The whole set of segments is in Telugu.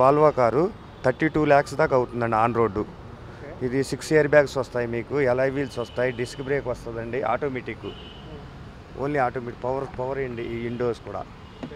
Volvo car thirty two lakhs దాకా అవుతుందండి ఆన్ రోడ్డు ఓకే ఇది సిక్స్ ఇయర్ బ్యాగ్స్ వస్తాయి మీకు ఎలై వీల్స్ వస్తాయి డిస్క్ బ్రేక్ వస్తుందండి automatic only automatic power power ఇండి ఈ ఇండోర్స్ కూడా ఓకే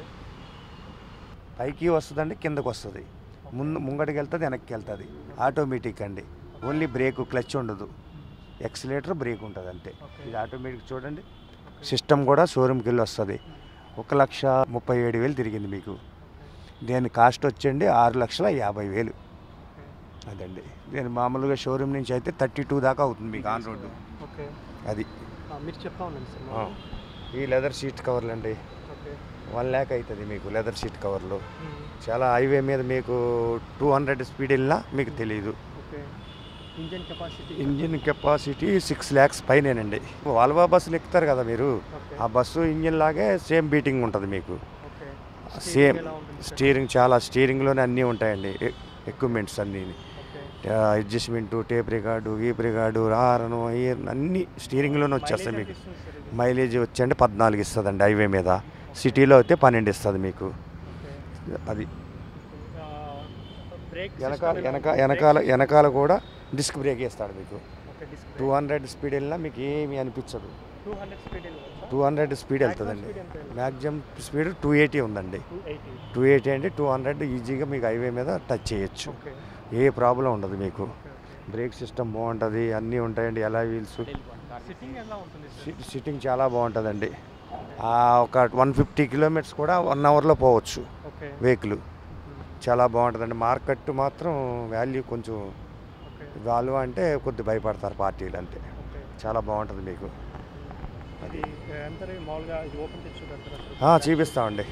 పైకి వస్తుందండి కిందకు వస్తుంది ముందు ముంగడికి వెళ్తుంది వెనక్కి వెళ్తుంది ఆటోమేటిక్ అండి ఓన్లీ బ్రేక్ క్లచ్ ఉండదు ఎక్సిలేటర్ బ్రేక్ ఉంటుంది అంతే ఓకే. ఇది ఆటోమేటిక్ చూడండి సిస్టమ్ కూడా షోరూమ్కి వెళ్ళి వస్తుంది ఒక లక్ష ముప్పై ఏడు వేలు తిరిగింది మీకు దీని కాస్ట్ వచ్చండి ఆరు లక్షల యాభై వేలు అదండి నేను మామూలుగా షోరూమ్ నుంచి అయితే థర్టీ టూ దాకా అవుతుంది మీకు ఆన్ రోడ్డు ఓకే అది ఆ, మీరు చెప్తా ఉండండి సార్ ఆ. మాకు. ఈ లెదర్ సీట్ కవర్లు అండి ఓకే వన్ ల్యాక్ అవుతుంది మీకు లెదర్ సీట్ కవర్లు ఉమ్. చాలా హైవే మీద మీకు టూ హండ్రెడ్ స్పీడ్ వెళ్ళినా మీకు తెలియదు okay engine capacity engine capacity six lakhs పైనేనండి వాల్వా బస్సులు ఎక్కుతారు కదా మీరు ఓకే ఆ బస్సు ఇంజిన్ లాగే సేమ్ బీటింగ్ ఉంటుంది మీకు ఓకే సేమ్ Steering ఎలా ఉంటుంది సార్? స్టీరింగ్ చాలా స్టీరింగ్లోనే అన్నీ ఉంటాయండి ఎక్విప్మెంట్స్ అన్నీ ఓకే అడ్జస్ట్మెంటు టేప్ రికార్డు వీప్ రికార్డు హారను ఇయర్ అన్నీ స్టీరింగ్లోనే వచ్చేస్తాయి మైలేజ్ మీకు ఎంత ఇస్తుంది సార్ ఇది? మైలేజ్ వచ్చండి పద్నాలుగు ఇస్తుందండి హైవే మీద సిటీలో అయితే పన్నెండు ఇస్తుంది మీకు ఓకే అది ఆ, బ్రేక్ వెనకాల సిస్టమ్ ఎలా వెనక ఉంటుంది? వెనకాల బ్రేక్ వెనకాల కూడా డిస్క్ బ్రేక్ వేస్తాడు మీకు okay disc two hundred speed వెళ్ళినా మీకు ఏమీ అనిపించదు టూ హండ్రెడ్ స్పీడ్ వెళ్ళవచ్చు టూ హండ్రెడ్ స్పీడ్ వెళ్తుందండి స్పీడ్ ఎంత వెళ్ళచ్చు? మ్యాక్సిమం స్పీడ్ టూ ఎయిటీ ఉందండి టూ ఎయిటీ టూ ఎయిటీ అంటే టూ హండ్రెడ్ ఈజీగా మీకు హైవే మీద టచ్ చేయొచ్చు ఓకే ఏ ప్రాబ్లం ఉండదు మీకు ఓకే బ్రేక్ సిస్టమ్ బాగుంటుంది అన్నీ ఉంటాయండి ఎలా వీల్స్ సిట్టింగ్ ఎలా ఉంటుంది సార్ సిట్టింగ్ చాలా బాగుంటుందండి ఆ, ఒక వన్ ఫిఫ్టీ కిలోమీటర్స్ కూడా వన్ అవర్లో పోవచ్చు ఓకే వెహికల్ చాలా బాగుంటుందండి మార్కెట్ మాత్రం వాల్యూ కొంచెం ఓకే వాల్యూ అంటే కొద్ది భయపడతారు పార్టీలు అంతే ఓకే చాలా బాగుంటుంది మీకు ఇది ఎంత రే- మామూలుగా ఇది ఓపెన్ తెచ్చి చూపెడతారా ఆ, సార్? చూపిస్తామండి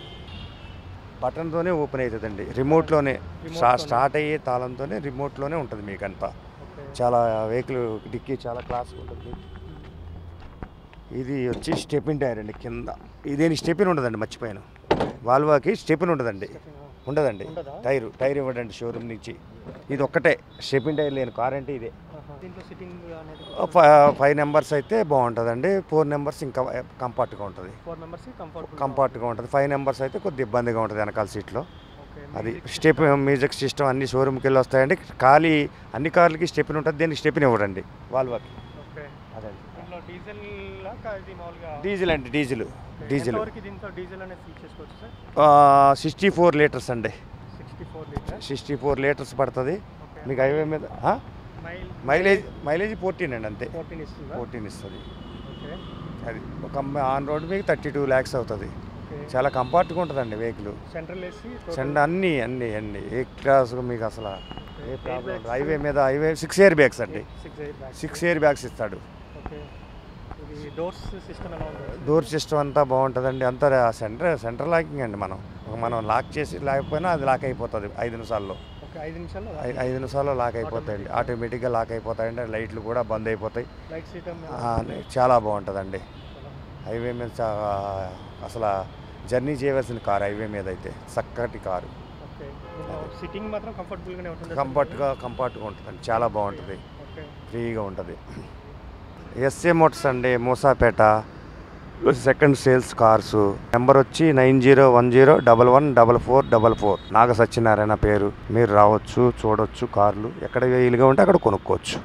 బటన్తోనే ఓపెన్ అవుతుందండి రిమోట్లోనే స్టా రిమోట్తోనే? స్టార్ట్ అయ్యే తాళంతోనే రిమోట్లోనే ఉంటుంది మీకు అంతా ఓకే చాలా వెహికల్ డిక్కీ చాలా క్లాస్ ఉంటుంది ఇది వచ్చి స్టెపిన్ టైర్ అండి కింద ఇదేని స్టెపిన్ ఉండదండి మర్చిపోయాను వాల్వాకి స్టెపిన్ ఉండదండి ఉండదండి ఉండదా? టైరు టైర్ ఇవ్వడండి షోరూమ్ నుంచి ఇది ఒక్కటే స్టెపిన్ టైర్ లేని కార్ అంటే ఇదే ఆహా. దీంట్లో సిట్టింగ్ అనేది ఫైవ్ ఫైవ్ నెంబర్స్ అయితే బాగుంటుందండి ఫోర్ నెంబర్స్ ఇంకా కంఫర్ట్గా ఉంటుంది ఫోర్ మెంబర్స్ కంఫర్ట్ కంఫర్ట్గా ఉంటుంది ఫైవ్ నెంబర్స్ అయితే కొద్ది ఇబ్బందిగా ఉంటుంది వెనకాల సీట్లో ఓకే అది మ్యూజిక్ స్టెప్ మ్యూజిక్ సిస్టమ్ అన్ని షోరూమ్కి వెళ్ళి వస్తాయండి ఖాళీ అన్ని కార్లకి స్టెప్ని ఉంటుంది దీనికి స్టెప్ని ఇవ్వడండి వాల్వాకి ఓకే అదండి దీంట్లో డీజిల్ లాగా ఇది మామూలుగా డీజిల్ అండి డీజిల్ ఓకే. డీజిల్ ఎంతవరకు దీంట్లో డీజిల్ అనేది ఫిల్ చేసుకోవచ్చు సార్ సిక్స్టీ ఫోర్ లీటర్స్ అండి sixty four litre sixty four litres పడుతుంది ఓకే మీకు హైవే మీద ఆ? మైల్ మైలేజ్ మైలేజ్ ఫోర్టీన్ అండి అంతే ఫోర్టీన్ ఇస్తుందా ఫోర్టీన్ ఇస్తుంది ఓకే అది ఒక ఆన్ రోడ్ మీకు థర్టీ టూ ల్యాక్స్ అవుతుంది ఓకే చాలా కంఫర్ట్గా ఉంటుందండి వెహికల్ సెంట్రల్ ఏసీ సెండ్ అన్నీ అన్నీ అన్నీ ఏ క్లాస్ మీకు అసలు ఏ ప్రాబ్లం ఉండదు. హైవే మీద హైవే సిక్స్ ఇయర్ బ్యాగ్స్ అండి six eight bags six air bags ఇస్తాడు ఓకే ఇది డోర్స్ సిస్టమ్ ఎలా ఉంటుంది డోర్ సిస్టమ్ అంతా బాగుంటుందండి అంతా సెంటర్ సెంటర్ లాకింగ్ అండి మనం మనం లాక్ చేసి లేకపోయినా అది లాక్ అయిపోతుంది ఐదు నిమిషాల్లో ఓకే ఐదు నిమిషాల్లో ఐ- ఐదు నిమిషాల్లో లాక్ అయిపోతాయండి ఆటోమేటిక్గా లాక్ అయిపోతాయండి లైట్లు కూడా బంద్ అయిపోతాయి లైట్ సిస్టమ్ ఆ, చాలా బాగుంటుందండి హైవే మీద చా- అసలు జర్నీ చేయవలసిన కారు హైవే మీద అయితే చక్కటి కారు ఓకే సిట్టింగ్ మాత్రం కంఫర్టబుల్గానే ఉంటుంది కంఫర్ట్గా కంఫర్ట్గా ఉంటుందండి చాలా బాగుంటుంది ఓకే ఫ్రీగా ఉంటుంది ఎస్ఏ మోటార్స్ అండి Moosapet second sales cars number వచ్చి nine zero one zero double one double four double four Naga Satyanarayana పేరు మీరు రావచ్చు చూడొచ్చు కార్లు ఎక్కడ వీలుగా ఉంటే అక్కడ కొనుక్కోవచ్చు